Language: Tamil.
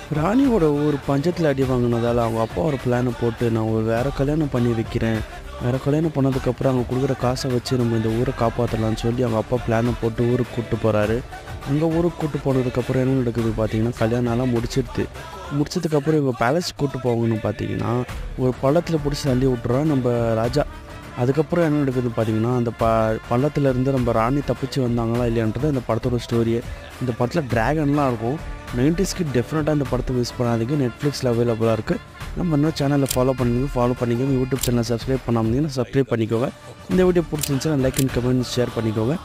ராணியோட ஒரு பஞ்சத்தில் அடி வாங்கினதால அவங்க அப்பா ஒரு பிளானை போட்டு நான் ஒரு வேறு கல்யாணம் பண்ணி வைக்கிறேன் வேறு கல்யாணம் பண்ணதுக்கப்புறம் அவங்க கொடுக்குற காசை வச்சு நம்ம இந்த ஊரை காப்பாற்றலாம்னு சொல்லி அவங்க அப்பா பிளானை போட்டு ஊருக்கு கூப்பிட்டு போகிறாரு அங்கே ஊருக்கு கூப்பிட்டு போனதுக்கப்புறம் என்ன நடக்குது பார்த்தீங்கன்னா கல்யாணம்லாம் முடிச்சிடுது முடிச்சதுக்கப்புறம் இவங்க பேலஸ் கூப்பிட்டு போகணும்னு பார்த்தீங்கன்னா ஒரு பள்ளத்தில் பிடிச்சி தள்ளி விட்டுறான் நம்ம ராஜா அதுக்கப்புறம் என்ன நடக்குது பார்த்தீங்கன்னா அந்த ப பள்ளத்துல இருந்து நம்ம ராணி தப்பிச்சு வந்தாங்களா இல்லையான்றது அந்த படத்தோட ஸ்டோரியே இந்த படத்தில் ட்ராகன்லாம் இருக்கும் நைன்டிஸ்க்கு டெஃபினட்டாக இந்த படத்தை மிஸ் பண்ணாதீங்க நெட்ஃப்ளிக்ஸில் அவைலபிளாக இருக்குது நம்ம இன்னும் சேனலை ஃபாலோ பண்ணிக்கோங்க ஃபாலோ பண்ணிக்கோங்க யூடியூப் சேனலை சப்ஸ்கிரைப் பண்ணாமல் சப்ஸ்கிரைப் பண்ணிக்கோங்க இந்த வீடியோ பிடிச்சிருந்துச்சுன்னா லைக் அண்ட் கமெண்ட் ஷேர் பண்ணிக்கோங்க